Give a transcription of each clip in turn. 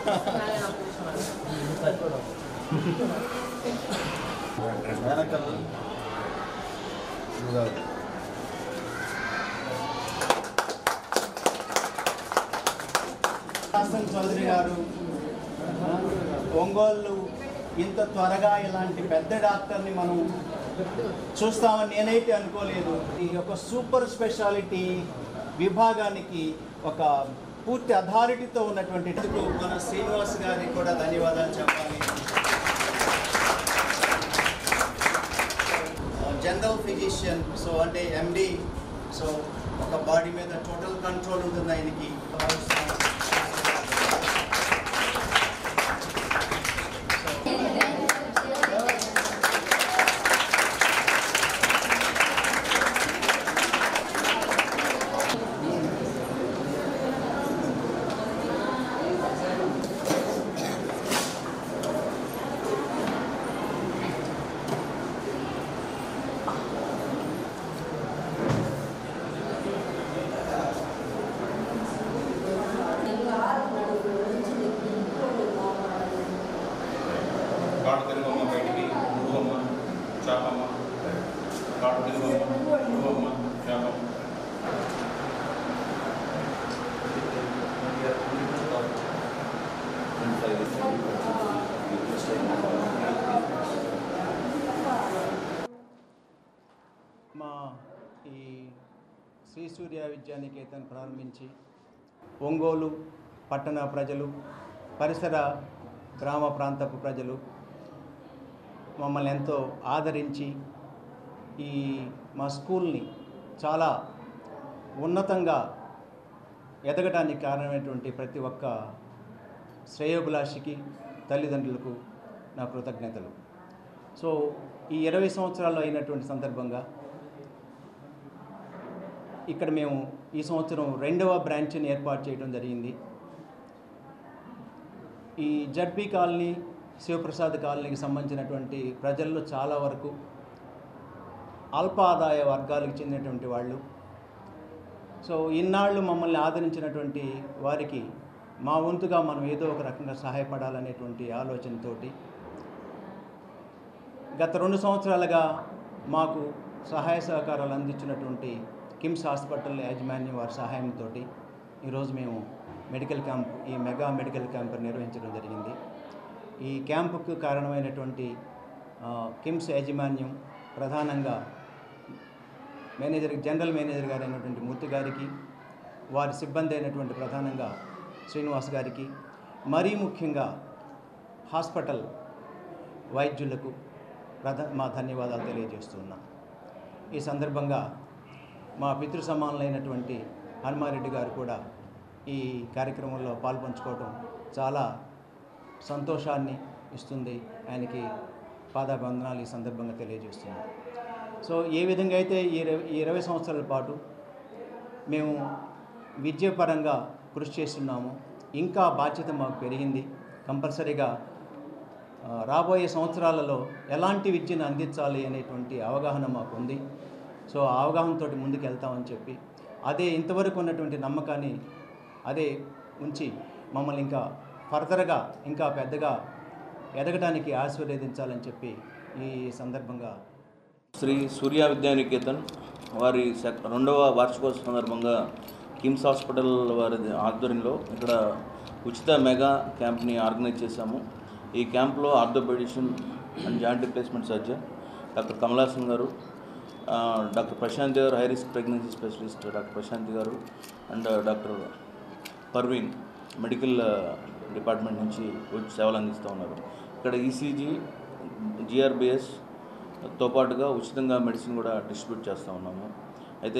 వెనకాల హాసన్ చౌదరి గారు ఒంగోలు ఇంత త్వరగా ఇలాంటి పెద్ద డాక్టర్ని మనం చూస్తామని నేనైతే అనుకోలేదు ఈ యొక్క సూపర్ స్పెషాలిటీ విభాగానికి ఒక పూర్తి అథారిటీతో ఉన్నటువంటి ఇందుకు మన శ్రీనివాస్ గారికి కూడా ధన్యవాదాలు చెప్పాలి జనరల్ ఫిజిషియన్ సో అంటే ఎండి సో ఒక బాడీ మీద టోటల్ కంట్రోల్ ఉంటుంది ఆయనకి కాటు తిరుగమ్మ బయటికి నువ్వమ్మ చేపమ్మ కాటు తిరుగమ్మ నువ్వమ్మ చేపమ్మ మా ఈ శ్రీ సూర్య విద్యానికేతన్ ప్రారంభించి ఒంగోలు పట్టణ ప్రజలు పరిసర గ్రామ ప్రాంతపు ప్రజలు మమ్మల్ని ఎంతో ఆదరించి ఈ మా స్కూల్ని చాలా ఉన్నతంగా ఎదగడానికి కారణమైనటువంటి ప్రతి ఒక్క శ్రేయోభిలాషికి తల్లిదండ్రులకు నా కృతజ్ఞతలు సో ఈ ఇరవై సంవత్సరాలు అయినటువంటి సందర్భంగా ఇక్కడ మేము ఈ సంవత్సరం రెండవ బ్రాంచ్ని ఏర్పాటు చేయడం జరిగింది ఈ జడ్పీ కాలనీ శివప్రసాద్ కాలనీకి సంబంధించినటువంటి ప్రజల్లో చాలా వరకు అల్ప ఆదాయ వర్గాలకు చెందినటువంటి వాళ్ళు సో ఇన్నాళ్ళు మమ్మల్ని ఆదరించినటువంటి వారికి మా వంతుగా మనం ఏదో ఒక రకంగా సహాయపడాలనేటువంటి ఆలోచనతోటి గత రెండు సంవత్సరాలుగా మాకు సహాయ సహకారాలు అందించినటువంటి కిమ్స్ హాస్పిటల్ యాజమాన్యం వారి సహాయంతో ఈరోజు మేము మెడికల్ క్యాంప్ ఈ మెగా మెడికల్ క్యాంప్ నిర్వహించడం జరిగింది ఈ క్యాంపుకు కారణమైనటువంటి ఆ, కిమ్స్ యాజమాన్యం ప్రధానంగా మేనేజర్ జనరల్ మేనేజర్ గారు అయినటువంటి మూర్తి గారికి వారి సిబ్బంది అయినటువంటి ప్రధానంగా శ్రీనివాస్ గారికి మరీ ముఖ్యంగా హాస్పిటల్ వైద్యులకు ప్రధ మా ధన్యవాదాలు తెలియజేస్తున్నాం ఈ సందర్భంగా మా పితృ సమానులైనటువంటి హనుమారెడ్డి గారు కూడా ఈ కార్యక్రమంలో పాల్పంచుకోవడం చాలా సంతోషాన్ని ఇస్తుంది ఆయనకి పాదాబంధనాలు ఈ సందర్భంగా తెలియజేస్తున్నాం సో ఏ విధంగా అయితే ఈ ఇరవై ఈ ఇరవై సంవత్సరాల పాటు మేము విద్యాపరంగా కృషి చేస్తున్నాము ఇంకా బాధ్యత మాకు పెరిగింది కంపల్సరీగా ఆ, రాబోయే సంవత్సరాలలో ఎలాంటి విద్యను అందించాలి అనేటువంటి అవగాహన మాకు ఉంది సో ఆ అవగాహనతో ముందుకు వెళ్తామని చెప్పి అదే ఇంతవరకు ఉన్నటువంటి నమ్మకాన్ని అదే ఉంచి మమ్మల్ని ఇంకా ఫర్దర్గా ఇంకా పెద్దగా ఎదగడానికి ఆశీర్వదించాలని చెప్పి ఈ సందర్భంగా శ్రీ సూర్య విద్యానికేతన్ వారి సెక్- రెండవ వార్షికోత్సవ సందర్భంగా కిమ్స్ హాస్పిటల్ వారి ఆధ్వర్యంలో ఇక్కడ ఉచిత మెగా క్యాంప్ని ఆర్గనైజ్ చేశాము ఈ క్యాంప్లో orthopaedician and joint replacement surgeon doctor Kamalasan గారు ఆ, డాక్టర్ ప్రశాంత్ గారు high risk pregnancy specialist doctor Prashant గారు అండ్ డాక్టర్ పర్వీన్ మెడికల్ ఆ, డిపార్ట్మెంట్ నుంచి వచ్చి సేవలు అందిస్తూ ఉన్నారు ఇక్కడ ఈసీజీ జిఆర్బిఎస్ తో పాటుగా ఉచితంగా మెడిసిన్ కూడా డిస్ట్రిబ్యూట్ చేస్తూ ఉన్నాము అయితే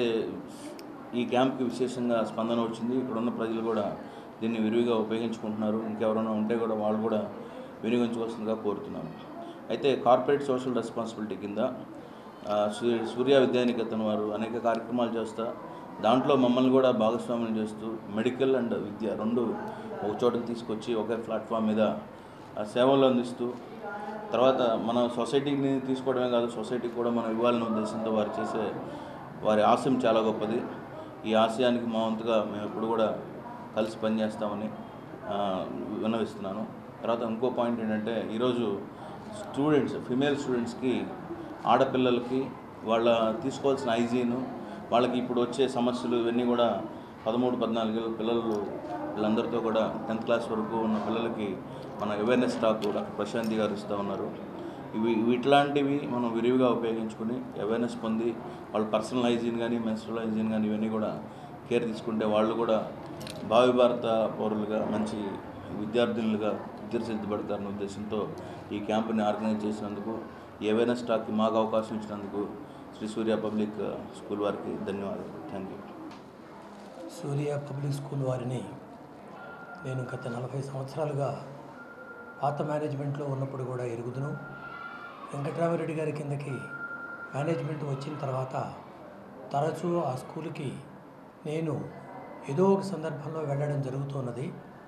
ఈ క్యాంప్కి విశేషంగా స్పందన వచ్చింది ఇక్కడ ఉన్న ప్రజలు కూడా దీన్ని విరివిగా ఉపయోగించుకుంటున్నారు ఇంకెవరైనా ఉంటే కూడా వాళ్ళు కూడా వినియోగించుకోవాల్సిందిగా కోరుతున్నాము అయితే కార్పొరేట్ సోషల్ రెస్పాన్సిబిలిటీ కింద ఆ, సూ- సూర్య విద్యానికేతన్ వారు అనేక కార్యక్రమాలు చేస్తా దాంట్లో మమ్మల్ని కూడా భాగస్వామ్యం చేస్తూ మెడికల్ అండ్ విద్య రెండు ఒక చోటకి తీసుకొచ్చి ఒకే ప్లాట్ఫామ్ మీద ఆ సేవలు అందిస్తూ తర్వాత మన సొసైటీని తీసుకోవడమే కాదు సొసైటీకి కూడా మనం ఇవ్వాలనే ఉద్దేశంతో వారు చేసే వారి ఆశయం చాలా గొప్పది ఈ ఆశయానికి మా వంతుగా మేము ఎప్పుడు కూడా కలిసి పనిచేస్తామని ఆ, విన్నవిస్తున్నాను తర్వాత ఇంకో పాయింట్ ఏంటంటే ఈరోజు స్టూడెంట్స్ ఫిమేల్ స్టూడెంట్స్కి ఆడపిల్లలకి వాళ్ళ తీసుకోవాల్సిన హైజీన్ వాళ్ళకి ఇప్పుడు వచ్చే సమస్యలు ఇవన్నీ కూడా పదమూడు పద్నాలుగు ఏళ్ళ పిల్లలు వీళ్ళందరితో కూడా టెన్త్ క్లాస్ వరకు ఉన్న పిల్లలకి మన అవేర్నెస్ టాక్ కూడా ప్రశాంతి గారు ఇస్తూ ఉన్నారు ఇవి ఇవి ఇట్లాంటివి మనం విరివిగా ఉపయోగించుకుని అవేర్నెస్ పొంది వాళ్ళ పర్సనల్ హైజీన్ కానీ మెన్స్ట్రల్ హైజీన్ కానీ ఇవన్నీ కూడా కేర్ తీసుకుంటే వాళ్ళు కూడా భావి భారత పౌరులుగా మంచి విద్యార్థులుగా తీర్చిదిద్దబడతారన్న ఉద్దేశంతో ఈ క్యాంపుని ఆర్గనైజ్ చేసినందుకు ఈ అవేర్నెస్ టాక్కి మాకు అవకాశం ఇచ్చినందుకు శ్రీ సూర్య పబ్లిక్ స్కూల్ వారికి ధన్యవాదాలు thank you Surya public school వారిని నేను గత నలభై సంవత్సరాలుగా పాత మేనేజ్మెంట్లో ఉన్నప్పుడు కూడా ఎరుగుదును వెంకటరామరెడ్డి గారి కిందకి మేనేజ్మెంట్ వచ్చిన తర్వాత తరచూ ఆ స్కూల్కి నేను ఏదో ఒక సందర్భంలో వెళ్ళడం జరుగుతున్నది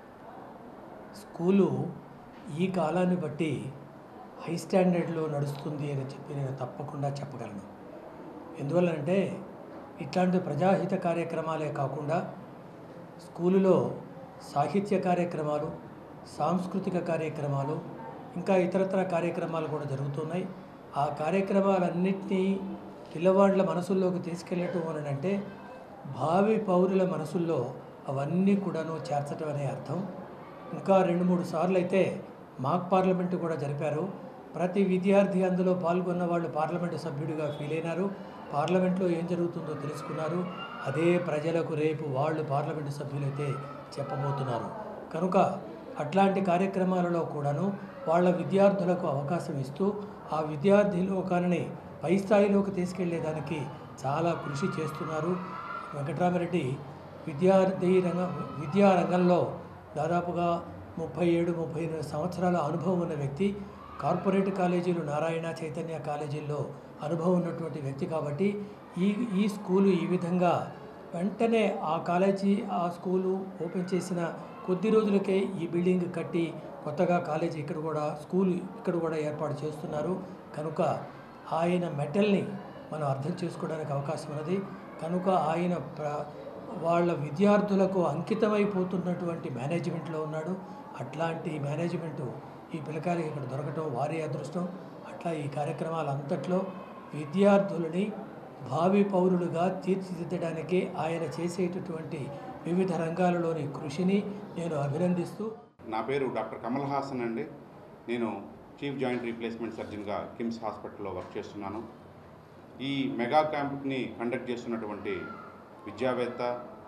స్కూలు ఈ కాలాన్ని బట్టి హై స్టాండర్డ్లో నడుస్తుంది అని చెప్పి నేను తప్పకుండా చెప్పగలను ఎందువల్లంటే ఇట్లాంటి ప్రజాహిత కార్యక్రమాలే కాకుండా స్కూలులో సాహిత్య కార్యక్రమాలు సాంస్కృతిక కార్యక్రమాలు ఇంకా ఇతరత్ర కార్యక్రమాలు కూడా జరుగుతున్నాయి ఆ కార్యక్రమాలన్నింటినీ పిల్లవాళ్ళ మనసుల్లోకి తీసుకెళ్ళటం అని అంటే భావి పౌరుల మనసుల్లో అవన్నీ కూడాను చేర్చడం అనే అర్థం ఇంకా రెండు మూడు సార్లు అయితే మాక్ పార్లమెంటు కూడా జరిపారు ప్రతి విద్యార్థి అందులో పాల్గొన్న వాళ్ళు పార్లమెంటు సభ్యుడిగా ఫీల్ అయినారు పార్లమెంట్లో ఏం జరుగుతుందో తెలుసుకున్నారు అదే ప్రజలకు రేపు వాళ్ళు పార్లమెంటు సభ్యులైతే చెప్పబోతున్నారు కనుక అట్లాంటి కార్యక్రమాలలో కూడాను వాళ్ళ విద్యార్థులకు అవకాశం ఇస్తూ ఆ విద్యార్థి లోకాలని పై స్థాయిలోకి తీసుకెళ్లేదానికి చాలా కృషి చేస్తున్నారు వెంకటరామరెడ్డి విద్యార్థి రంగ విద్యా రంగంలో దాదాపుగా ముప్పై ఏడు ముప్పై ఎనిమిది సంవత్సరాల అనుభవం ఉన్న వ్యక్తి కార్పొరేట్ కాలేజీలు నారాయణ చైతన్య కాలేజీల్లో అనుభవం ఉన్నటువంటి వ్యక్తి కాబట్టి ఈ ఈ స్కూలు ఈ విధంగా వెంటనే ఆ కాలేజీ ఆ స్కూలు ఓపెన్ చేసిన కొద్ది రోజులకే ఈ బిల్డింగ్ కట్టి కొత్తగా కాలేజీ ఇక్కడ కూడా స్కూల్ ఇక్కడ కూడా ఏర్పాటు చేస్తున్నారు కనుక ఆయన మెటల్ని మనం అర్థం చేసుకోవడానికి అవకాశం ఉన్నది కనుక ఆయన ప్ర వాళ్ళ విద్యార్థులకు అంకితమైపోతున్నటువంటి మేనేజ్మెంట్లో ఉన్నాడు అట్లాంటి మేనేజ్మెంటు ఈ పిల్లకాయలకి ఇక్కడ దొరకటం వారి అదృష్టం అట్లా ఈ కార్యక్రమాలంతట్లో విద్యార్థులని భావి పౌరులుగా తీర్చిదిద్దడానికి ఆయన చేసేటటువంటి వివిధ రంగాలలోని కృషిని నేను అభినందిస్తూ నా పేరు డాక్టర్ కమల్ హాసన్ అండి నేను చీఫ్ జాయింట్ రీప్లేస్మెంట్ సర్జన్గా కిమ్స్ హాస్పిటల్లో వర్క్ చేస్తున్నాను ఈ మెగా క్యాంప్ని కండక్ట్ చేస్తున్నటువంటి విద్యావేత్త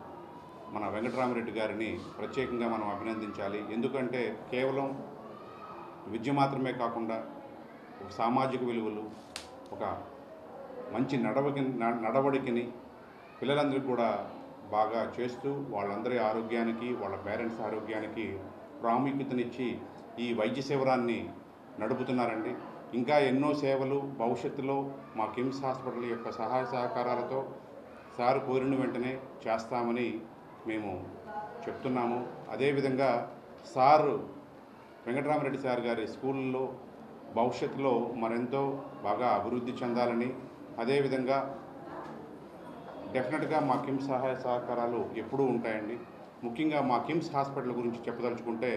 మన వెంకటరామరెడ్డి గారిని ప్రత్యేకంగా మనం అభినందించాలి ఎందుకంటే కేవలం విద్య మాత్రమే కాకుండా ఒక సామాజిక విలువలు ఒక మంచి నడవకి న- నడవడికని పిల్లలందరికీ కూడా బాగా చేస్తూ వాళ్ళందరి ఆరోగ్యానికి వాళ్ళ పేరెంట్స్ ఆరోగ్యానికి ప్రాముఖ్యతనిచ్చి ఈ వైద్య శిబిరాన్ని నడుపుతున్నారండి ఇంకా ఎన్నో సేవలు భవిష్యత్తులో మా కిమ్స్ హాస్పిటల్ యొక్క సహాయ సహకారాలతో సార్ కోరిన వెంటనే చేస్తామని మేము చెప్తున్నాము అదేవిధంగా సారు వెంకటరామరెడ్డి సార్ గారి స్కూల్లో భవిష్యత్తులో మరెంతో బాగా అభివృద్ధి చెందాలని అదేవిధంగా డెఫినెట్గా మా కిమ్స్ సహాయ సహకారాలు ఎప్పుడూ ఉంటాయండి ముఖ్యంగా మా కిమ్స్ హాస్పిటల్ గురించి చెప్పదలుచుకుంటే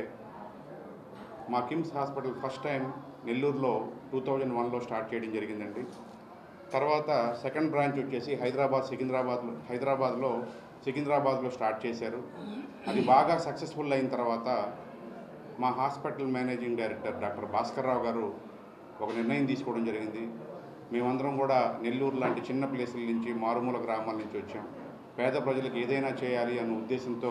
మా కిమ్స్ హాస్పిటల్ ఫస్ట్ టైం నెల్లూరులో టూ థౌజండ్ వన్లో స్టార్ట్ చేయడం జరిగిందండి తర్వాత సెకండ్ బ్రాంచ్ వచ్చేసి హైదరాబాద్ సికింద్రాబాద్లో హైదరాబాద్లో సికింద్రాబాద్లో స్టార్ట్ చేశారు అది బాగా సక్సెస్ఫుల్ అయిన తర్వాత మా hospital managing director doctor Bhaskar Rao గారు ఒక నిర్ణయం తీసుకోవడం జరిగింది మేమందరం కూడా నెల్లూరు లాంటి చిన్న ప్లేసుల నుంచి మారుమూల గ్రామాల నుంచి వచ్చాం పేద ప్రజలకు ఏదైనా చేయాలి అన్న ఉద్దేశంతో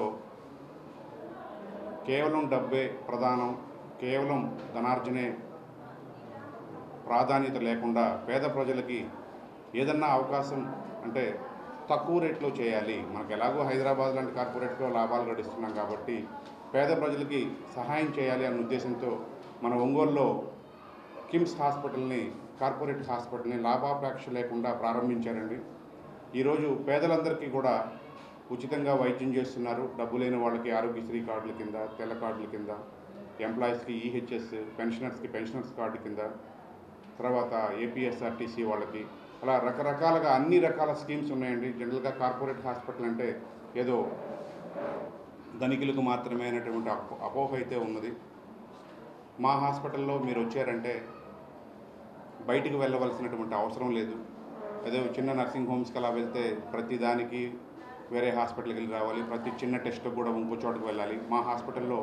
కేవలం డబ్బే ప్రధానం కేవలం ధనార్జనే ప్రాధాన్యత లేకుండా పేద ప్రజలకి ఏదన్నా అవకాశం అంటే తక్కువ రేట్లో చేయాలి మనకు ఎలాగో హైదరాబాద్ లాంటి కార్పొరేట్లో లాభాలు గడిస్తున్నాం కాబట్టి పేద ప్రజలకి సహాయం చేయాలి అన్న ఉద్దేశంతో మన ఒంగోలులో కిమ్స్ హాస్పిటల్ని కార్పొరేట్ హాస్పిటల్ని లాభాపేక్ష లేకుండా ప్రారంభించారండి ఈరోజు పేదలందరికీ కూడా ఉచితంగా వైద్యం చేస్తున్నారు డబ్బు లేని వాళ్ళకి ఆరోగ్యశ్రీ కార్డుల కింద తెల్ల కార్డుల కింద ఎంప్లాయీస్కి ఈహెచ్ఎస్ పెన్షనర్స్కి పెన్షనర్స్ కార్డు కింద తర్వాత ఏపీఎస్ఆర్టీసీ వాళ్ళకి అలా రకరకాలుగా అన్ని రకాల స్కీమ్స్ ఉన్నాయండి జనరల్గా కార్పొరేట్ హాస్పిటల్ అంటే ఏదో ధనికులకు మాత్రమే అనేటువంటి అపో అపోహ అయితే ఉన్నది మా హాస్పిటల్లో మీరు వచ్చారంటే బయటికి వెళ్ళవలసినటువంటి అవసరం లేదు అదే చిన్న నర్సింగ్ హోమ్స్కి అలా వెళ్తే ప్రతి దానికి వేరే హాస్పిటల్కి వెళ్ళి రావాలి ప్రతి చిన్న టెస్ట్ కూడా ఇంకో చోటుకు వెళ్ళాలి మా హాస్పిటల్లో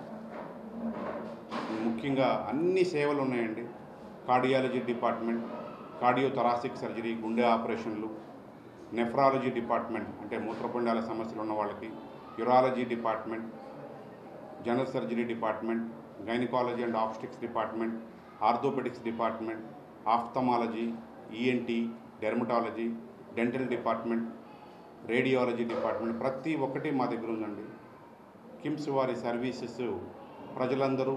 ముఖ్యంగా అన్ని సేవలు ఉన్నాయండి cardiology department cardio thoracic surgery గుండె ఆపరేషన్లు నెఫ్రాలజీ డిపార్ట్మెంట్ అంటే మూత్రపిండాల సమస్యలు ఉన్న వాళ్ళకి urology department general surgery department gynaecology and obstetrics department orthopaedics department ophthalmology ENT dermatology dental department radiology department ప్రతి ఒక్కటి మా దగ్గర ఉందండి కిమ్స్ వారి సర్వీసెస్ ప్రజలందరూ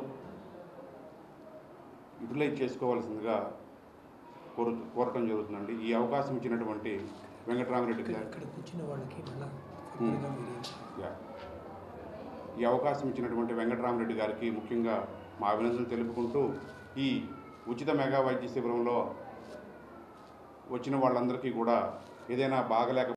యూటిలైజ్ చేసుకోవాల్సిందిగా కోరు కోరటం జరుగుతుందండి ఈ అవకాశం ఇచ్చినటువంటి వెంకటరామరెడ్డి ఇక్కడ గారు ఇక్కడ కూర్చున్న వాళ్ళకి మళ్ళీ ఫర్దర్గా మీరు యా. ఈ అవకాశం ఇచ్చినటువంటి వెంకటరామరెడ్డి గారికి ముఖ్యంగా మా అభినందనలు తెలుపుకుంటూ ఈ ఉచిత మెగా వైద్య శిబిరంలో వచ్చిన వాళ్ళందరికీ కూడా ఏదైనా బాగలేక